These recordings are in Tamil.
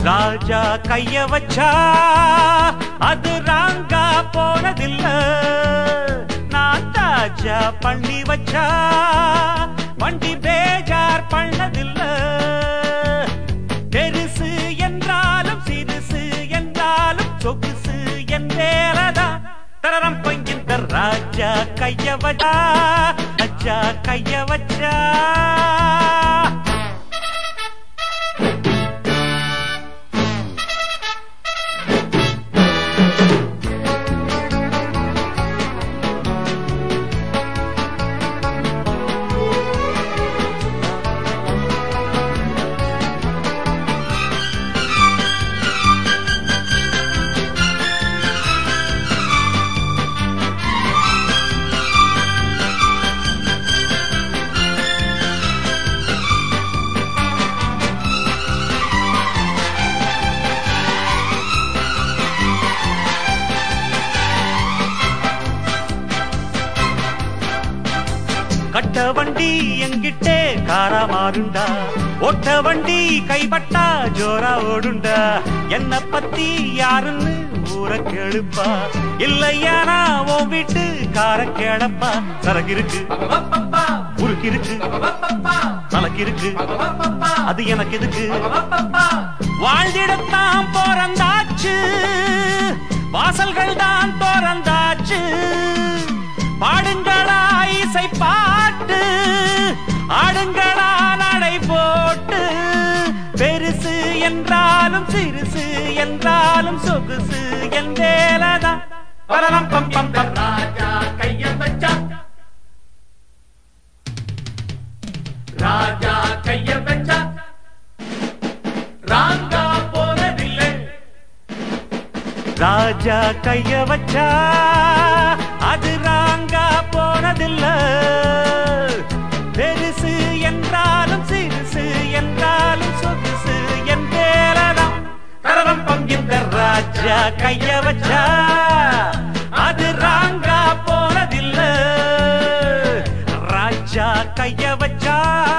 ராஜா கைய வச்சா அது ராங்கா போனதில்ல நான் தாஜா பண்ணி வச்சா வண்டி பேஜார் பண்ணதில்ல பெருசு என்றாலும் சிறுசு என்றாலும் சொகுசு என்றேலதா தரரம் பொங்கின்ற ராஜா கைய வச்சா அஜா கைய வச்சா கட்ட வண்டி எங்கிட்டே காரா மாறுண்டா ஒட்ட வண்டி கைப்பட்டா ஜோரா ஓடுண்டா என்ன பத்தி யாருன்னு ஊர கேளுப்பா இல்லையானா உன் வீட்டு கார கேளப்பா சரக்கு இருக்கு உருக்கு இருக்கு தலக்கு இருக்கு அது எனக்கு எதுக்கு வாழ்ந்திடத்தான் பிறந்தாச்சு வாசல்கள் தான் திறந்தாச்சு பாடுங்களா இசை பாட்டு ஆடுங்களா நடை போட்டு பெருசு என்றாலும் சிறுசு என்றாலும் சொகுசு என்றேலதான் பரலம் பம் பம் பம் ராஜா கைய வச்சா ராஜா கைய வச்சா ராங்கா போனதில்லை ராஜா கைய வச்சா அது ராங்கா போனதில்ல பெருசு என்றாலும் சிறுசு என்றாலும் சொகுசு என்றேலதான் கரலம் பங்கின்ற ராஜா கைய வச்சா அது ராங்கா போனதில்ல ராஜா கைய வச்சா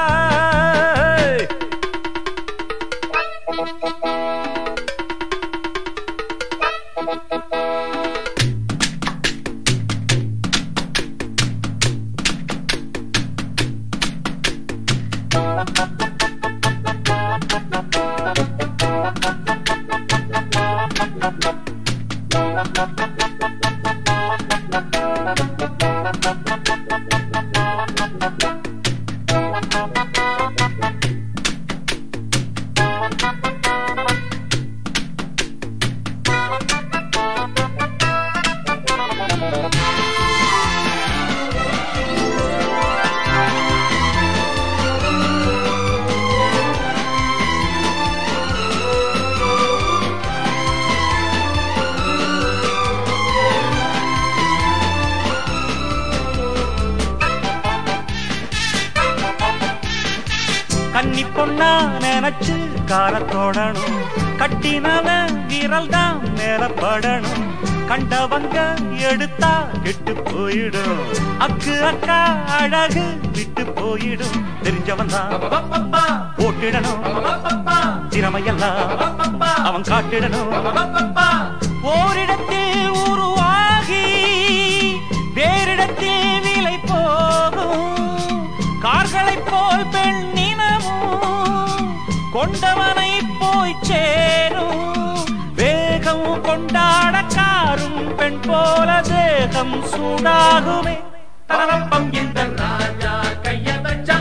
கன்னி பொண்ணா நினைச்சு காரத்தோடணும் கட்டினவன் விரல் தான் மேலப்படணும் கண்டவங்க எடுத்தா கெட்டு போயிடும் அக்கு அக்கா அழகு விட்டு போயிடும் தெரிஞ்சவன் தான் போட்டிடணும் திறமையெல்லாம் அவன் காட்டிடணும் ஓரிடத்தில் உருவாகி வேறிடத்தில் விலை போகும் கார்களைப் போல் பெண்ணினமும் கொண்டவனை போய் சேரும் வேகம் கொண்டாட காரும் பெண் போல தேகம் சூடாகுமே தரப்பம் இந்த ராஜா கைய வச்சா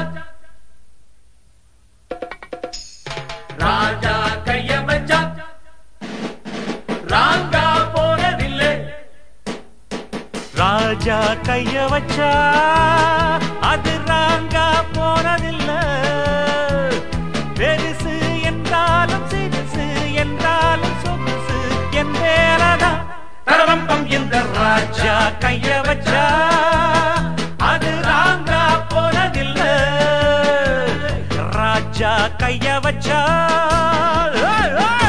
ராஜா கைய வச்சா ராங்கா போனதில்லை ராஜா கைய வச்சா அது ராங்கா போனதில்ல பெருசு என்றாலும் சிறுசு என்றாலும் சொகுசு என்பேரதா தரவம்பம் இந்த ராஜா கைய வச்சா அது ராங்கா போனதில்ல ராஜா கைய வச்சா ஏய், ஏய்.